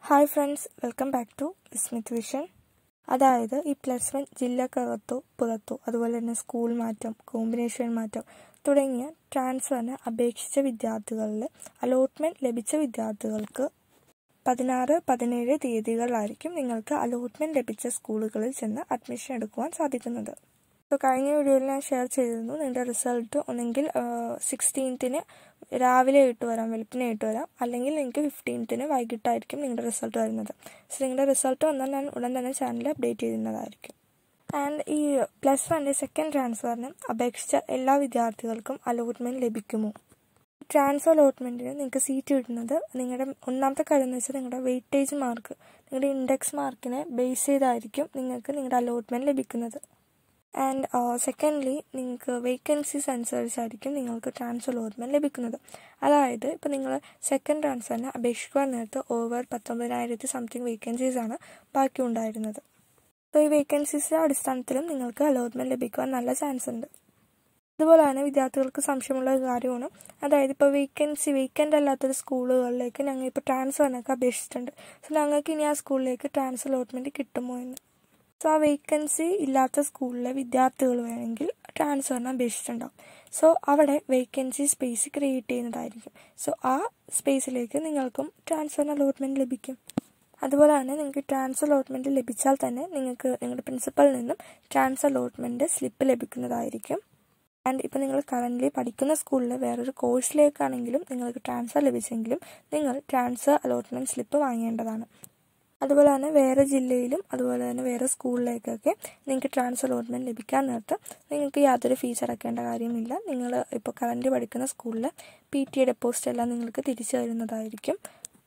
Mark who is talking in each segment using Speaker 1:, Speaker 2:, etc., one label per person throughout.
Speaker 1: hi friends welcome back to Vismith vision അതായത് ഈ plus one ജില്ലക്കകത്തോ പുറത്തോ അതുപോലെ തന്നെ സ്കൂൾ മാറ്റം കോമ്പിനേഷൻ മാറ്റം തുടങ്ങിയ ട്രാൻസ്ഫറിന് അപേക്ഷിച്ച വിദ്യാർത്ഥികളിൽ അലോട്ട്മെൻറ്റ് ലഭിച്ച വിദ്യാർത്ഥികൾക്ക് പതിനാറ് പതിനേഴ് തീയതികളിലായിരിക്കും നിങ്ങൾക്ക് അലോട്ട്മെൻറ്റ് ലഭിച്ച സ്കൂളുകളിൽ ചെന്ന് അഡ്മിഷൻ എടുക്കുവാൻ സാധിക്കുന്നത് ഇപ്പോൾ കഴിഞ്ഞ വീഡിയോയിൽ ഞാൻ ഷെയർ ചെയ്തിരുന്നു നിങ്ങളുടെ റിസൾട്ട് ഒന്നെങ്കിൽ സിക്സ്റ്റീൻത്തിന് രാവിലെ ഇട്ട് വരാം വെളുപ്പിനെ ഇട്ട് വരാം അല്ലെങ്കിൽ നിങ്ങൾക്ക് ഫിഫ്റ്റീൻത്തിന് വൈകിട്ടായിരിക്കും നിങ്ങളുടെ റിസൾട്ട് വരുന്നത് സോ നിങ്ങളുടെ റിസൾട്ട് വന്നാൽ ഞാൻ ഉടൻ തന്നെ ചാനൽ അപ്ഡേറ്റ് ചെയ്യുന്നതായിരിക്കും ആൻഡ് ഈ പ്ലസ് വണ്ണിൻ്റെ സെക്കൻഡ് ട്രാൻസ്ഫറിന് അപേക്ഷിച്ച എല്ലാ വിദ്യാർത്ഥികൾക്കും അലോട്ട്മെൻറ്റ് ലഭിക്കുമോ ട്രാൻസ്ഫർ അലോട്ട്മെൻറ്റിന് നിങ്ങൾക്ക് സീറ്റ് കിട്ടുന്നത് നിങ്ങളുടെ ഒന്നാമത്തെ കാര്യം എന്ന് വെച്ചാൽ നിങ്ങളുടെ വെയിറ്റേജ് മാർക്ക് നിങ്ങളുടെ ഇൻഡെക്സ് മാർക്കിനെ ബേസ് ചെയ്തായിരിക്കും നിങ്ങൾക്ക് നിങ്ങളുടെ അലോട്ട്മെൻറ്റ് ലഭിക്കുന്നത് ആൻഡ് സെക്കൻഡ്ലി നിങ്ങൾക്ക് വേക്കൻസീസ് അനുസരിച്ചായിരിക്കും നിങ്ങൾക്ക് ട്രാൻസ്ഫർ അലോട്ട്മെൻറ്റ് ലഭിക്കുന്നത് അതായത് ഇപ്പോൾ നിങ്ങൾ സെക്കൻഡ് ട്രാൻസ്ഫറിന് അപേക്ഷിക്കുവാൻ നേരത്ത് ഓവർ പത്തൊമ്പതിനായിരത്തി സംതിങ് വേക്കൻസീസാണ് ബാക്കി ഉണ്ടായിരുന്നത് സോ ഈ വേക്കൻസീസിൻ്റെ അടിസ്ഥാനത്തിലും നിങ്ങൾക്ക് അലോട്ട്മെൻറ്റ് ലഭിക്കുവാൻ നല്ല ചാൻസ് ഉണ്ട് അതുപോലെ തന്നെ വിദ്യാർത്ഥികൾക്ക് സംശയമുള്ള ഒരു കാര്യമാണ് അതായത് ഇപ്പോൾ വേക്കൻസി വേക്കൻ്റ് അല്ലാത്തൊരു സ്കൂളുകളിലേക്ക് ഞങ്ങൾ ഇപ്പോൾ ട്രാൻസ്ഫറിനൊക്കെ അപേക്ഷിച്ചിട്ടുണ്ട് സോ ഞങ്ങൾക്ക് ഇനി ആ സ്കൂളിലേക്ക് ട്രാൻസ്ഫർ അലോട്ട്മെൻറ്റ് കിട്ടുമോ എന്ന് സോ ആ വേക്കൻസി ഇല്ലാത്ത സ്കൂളിലെ വിദ്യാർത്ഥികൾ വേണമെങ്കിൽ ട്രാൻസ്ഫറിന് അപേക്ഷിച്ചിട്ടുണ്ടാവും സോ അവിടെ വേക്കൻസി സ്പേസ് ക്രിയേറ്റ് ചെയ്യുന്നതായിരിക്കും സോ ആ സ്പേസിലേക്ക് നിങ്ങൾക്കും ട്രാൻസ്ഫറിന് അലോട്ട്മെൻറ്റ് ലഭിക്കും അതുപോലെ തന്നെ നിങ്ങൾക്ക് ട്രാൻസ്ഫർ അലോട്ട്മെൻറ്റ് ലഭിച്ചാൽ തന്നെ നിങ്ങൾക്ക് നിങ്ങളുടെ പ്രിൻസിപ്പലിൽ നിന്നും ട്രാൻസ്ഫർ അലോട്ട്മെൻറ്റ് സ്ലിപ്പ് ലഭിക്കുന്നതായിരിക്കും ആൻഡ് ഇപ്പോൾ നിങ്ങൾ കറൻ്റ്ലി പഠിക്കുന്ന സ്കൂളിൽ വേറൊരു കോഴ്സിലേക്കാണെങ്കിലും നിങ്ങൾക്ക് ട്രാൻസ്ഫർ ലഭിച്ചെങ്കിലും നിങ്ങൾ ട്രാൻസ്ഫർ അലോട്ട്മെൻറ്റ് സ്ലിപ്പ് വാങ്ങേണ്ടതാണ് അതുപോലെ തന്നെ വേറെ ജില്ലയിലും അതുപോലെ തന്നെ വേറെ സ്കൂളിലേക്കൊക്കെ നിങ്ങൾക്ക് ട്രാൻസ്ഫർ അലോട്ട്മെൻറ്റ് ലഭിക്കാൻ നേരത്ത് നിങ്ങൾക്ക് യാതൊരു ഫീസ് അടക്കേണ്ട കാര്യമില്ല നിങ്ങൾ ഇപ്പോൾ കറൻറ്റ് പഠിക്കുന്ന സ്കൂളിൽ പി ടി എ ഡെപ്പോസിറ്റ് എല്ലാം നിങ്ങൾക്ക് തിരിച്ചു തരുന്നതായിരിക്കും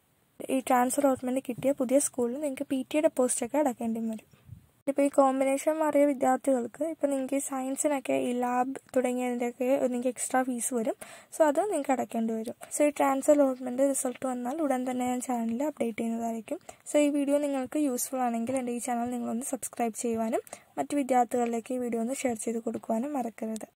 Speaker 1: ഈ ട്രാൻസ്ഫർ അലോട്ട്മെൻറ്റ് കിട്ടിയ പുതിയ സ്കൂളിൽ നിങ്ങൾക്ക് പി ടി എ ഡെപ്പോസിറ്റൊക്കെ അടക്കേണ്ടി വരും ഇപ്പോൾ ഈ കോമ്പിനേഷൻ മാറിയ വിദ്യാർത്ഥികൾക്ക് ഇപ്പോൾ നിങ്ങൾക്ക് ഈ സയൻസിനൊക്കെ ഈ ലാബ് തുടങ്ങിയതിൻ്റെയൊക്കെ നിങ്ങൾക്ക് എക്സ്ട്രാ ഫീസ് വരും സോ അത് നിങ്ങൾക്ക് അടയ്ക്കേണ്ടി വരും സോ ഈ ട്രാൻസ്ഫർ അലോട്ട്മെൻറ്റ് റിസൾട്ട് വന്നാൽ ഉടൻ തന്നെ ഞാൻ ചാനലിൽ അപ്ഡേറ്റ് ചെയ്യുന്നതായിരിക്കും സോ ഈ വീഡിയോ നിങ്ങൾക്ക് യൂസ്ഫുൾ ആണെങ്കിൽ എൻ്റെ ഈ ചാനൽ നിങ്ങളൊന്ന് സബ്സ്ക്രൈബ് ചെയ്യുവാനും മറ്റ് വിദ്യാർത്ഥികളിലേക്ക് ഈ വീഡിയോ ഒന്ന് ഷെയർ ചെയ്ത് കൊടുക്കുവാനും മറക്കരുത്